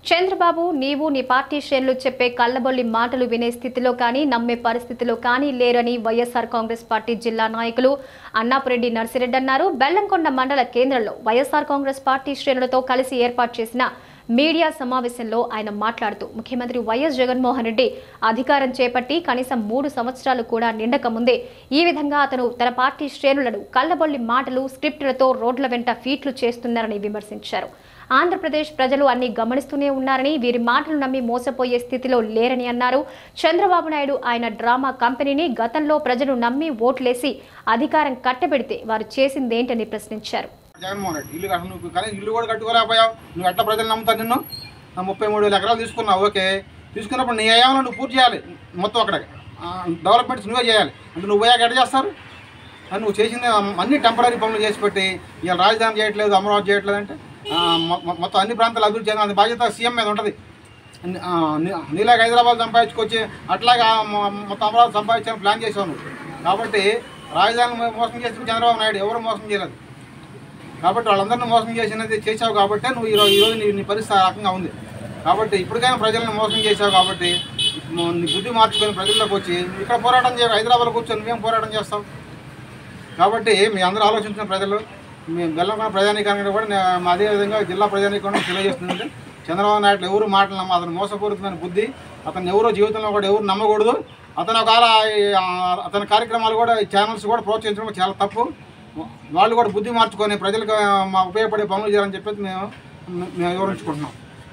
చంద్రబాబు నీవు నీ పార్టీ శ్రేణులు చెప్పే కళ్ళబొల్లి మాటలు వినే స్థితిలో కానీ నమ్మే పరిస్థితిలో కానీ లేరని వైఎస్ఆర్ కాంగ్రెస్ పార్టీ జిల్లా నాయకులు అన్నాపురెడ్డి నర్సిరెడ్డి అన్నారు బెల్లంకొండ మండల కేంద్రంలో వైఎస్ఆర్ కాంగ్రెస్ పార్టీ శ్రేణులతో కలిసి ఏర్పాటు చేసిన మీడియా సమావేశంలో ఆయన మాట్లాడుతూ ముఖ్యమంత్రి వైఎస్ జగన్మోహన్ రెడ్డి అధికారం చేపట్టి కనీసం మూడు సంవత్సరాలు కూడా నిండక ముందే ఈ విధంగా అతను తన పార్టీ శ్రేణులను కళ్ళబొల్లి మాటలు స్క్రిప్టులతో రోడ్ల వెంట ఫీట్లు చేస్తున్నారని విమర్శించారు ఆంధ్రప్రదేశ్ ప్రజలు అన్ని గమనిస్తూనే ఉన్నారని వీరి మాటలు నమ్మి మోసపోయే స్థితిలో లేరని అన్నారు చంద్రబాబు నాయుడు ఆయన డ్రామా కంపెనీని గతంలో ప్రజలు నమ్మి ఓట్లేసి అధికారం కట్టబెడితే వారు చేసిందేంటని ప్రశ్నించారు జగన్మోహన్ రెడ్డి ఇల్లు కట్ట నువ్వు కానీ ఇల్లు కూడా కట్టుకోలేకపోయావు నువ్వు ఎట్లా ప్రజలు నమ్ముతారు నిన్ను ఆ ముప్పై మూడు వేల ఎకరాలు తీసుకున్నావు ఓకే తీసుకున్నప్పుడు నీ అయ్యామలో నువ్వు పూర్తి చేయాలి మొత్తం అక్కడ డెవలప్మెంట్స్ నువ్వే చేయాలి అంటే నువ్వు పోయాక ఎట్ట చేస్తారు అని నువ్వు చేసింది అన్ని టెంపరీ పనులు చేసి పెట్టి ఇవాళ రాజధాని చేయట్లేదు అమరావతి చేయట్లేదు అంటే ఆ, మొ- మొ- మొత్తం అన్ని ప్రాంతాలు అభివృద్ధి చేయాలి అది బాధ్యత సీఎం మీద ఉంటుంది ని- ఆ, ని- నీలాగా హైదరాబాద్ సంపాదించుకొచ్చి అట్లాగా మొ- మొత్తం అమరావతి సంపాదించాలని ప్లాన్ చేసావు నువ్వు కాబట్టి రాజధాని మోసం చేసిన చంద్రబాబు నాయుడు ఎవరు మోసం చేయలేదు కాబట్టి వాళ్ళందరినీ మోసం చేసినది చేసావు కాబట్టి నువ్వు ఈరోజు ఈరోజు నీ నీ పరిస్థితి ఆ రకంగా ఉంది కాబట్టి ఇప్పటికైనా ప్రజలను మోసం చేసావు కాబట్టి మ- నీ బుద్ధి మార్చుకొని ప్రజల్లోకి వచ్చి నువ్వు ఇక్కడ పోరాటం చేయ హైదరాబాద్లో కూర్చొని నువ్వేం పోరాటం చేస్తావు కాబట్టి మీ అందరూ ఆలోచించిన ప్రజలు మీ బెల్లంకొండ ప్రజానీకానికి కూడా నే- మా అదే విధంగా జిల్లా ప్రజానీకరణ తెలియజేస్తుంది చంద్రబాబు నాయుడు ఎవరు మాటలు నమ్మ అతను మోసపూరితమైన బుద్ధి అతను ఎవరో జీవితంలో కూడా ఎవరు నమ్మకూడదు అతను ఒకవేళ ఈ, ఆ, అతని కార్యక్రమాలు కూడా ఈ ఛానల్స్ కూడా ప్రోత్సహించడం చాలా తప్పు వాళ్ళు కూడా బుద్ధి మార్చుకొని ప్రజలకు ఆ, మా ఉపయోగపడే పనులు చేయాలని చెప్పేసి మేము మేము వివరించుకుంటున్నాం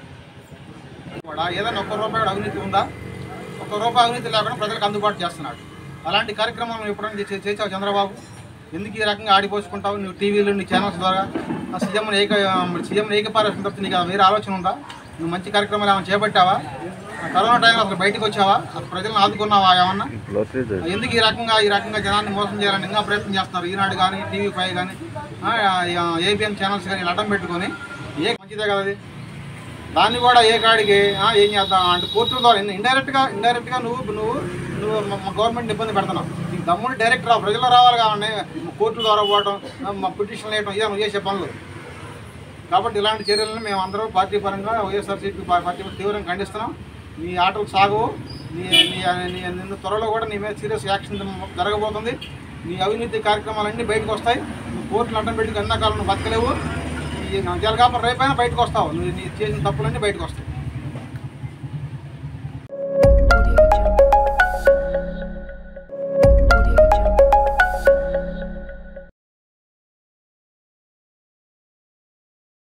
కూడా ఏదైనా ఒక్క రూపాయి కూడా అవినీతి ఉందా ఒక్క రూపాయి అవినీతి లేకుండా ప్రజలకు అందుబాటు చేస్తున్నాడు అలాంటి కార్యక్రమాలు నువ్వు ఎప్పుడైనా చే- చేసావు చంద్రబాబు ఎందుకు ఈ రకంగా ఆడిపోసుకుంటావు నువ్వు టీవీలు నీ ఛానల్స్ ద్వారా ఆ సీఎం ఏక సీఎం ఏకపారేసిన తప్పితే నీకు వేరే ఆలోచన ఉందా నువ్వు మంచి కార్యక్రమాలు ఏమైనా చేపట్టావా ఆ కరోనా టైంలో అసలు బయటకు వచ్చావా అసలు ప్రజలను ఆదుకున్నావా ఏమన్నా ఎందుకు ఈ రకంగా ఈ రకంగా జనాన్ని మోసం చేయాలని ఇంకా ప్రయత్నం చేస్తున్నారు ఈనాడు కానీ టీవీ ఫైవ్ కానీ ఏబిఎన్ ఛానల్స్ కానీ ఇలా అడ్డం పెట్టుకొని ఏ మంచిదే కదా అది దాన్ని కూడా ఏ కాడికి ఆ, ఏం చేద్దాం అంటే కోర్టుల ద్వారా ఇండైరెక్ట్గా ఇండైరెక్ట్గా నువ్వు నువ్వు నువ్వు మా గవర్నమెంట్ ఇబ్బంది పెడుతున్నావు నీకు దమ్ముని డైరెక్ట్ రా ప్రజలు రావాలి కాబట్టి కోర్టుల ద్వారా పోవడం ఆ, మా పిటిషన్ వేయడం ఇదే నువ్వు చేసే పనులు కాబట్టి ఇలాంటి చర్యలను మేము అందరం పార్టీ పరంగా వైఎస్ఆర్సీపీ పా- పార్టీ తీవ్రంగా ఖండిస్తున్నాం నీ ఆటలు సాగవు నీ నీ నీ నిన్ను త్వరలో కూడా నీ మీద సీరియస్ యాక్షన్ జరగబోతుంది నీ అవినీతి కార్యక్రమాలన్నీ బయటకు వస్తాయి నువ్వు కోర్టులు అడ్డం పెట్టుకు ఎండాకాలం నువ్వు బతకలేవు ఈ జలగాపం రేపైనా బయటకు వస్తావు నువ్వు నీ చేసిన తప్పులన్నీ బయటకు వస్తాయి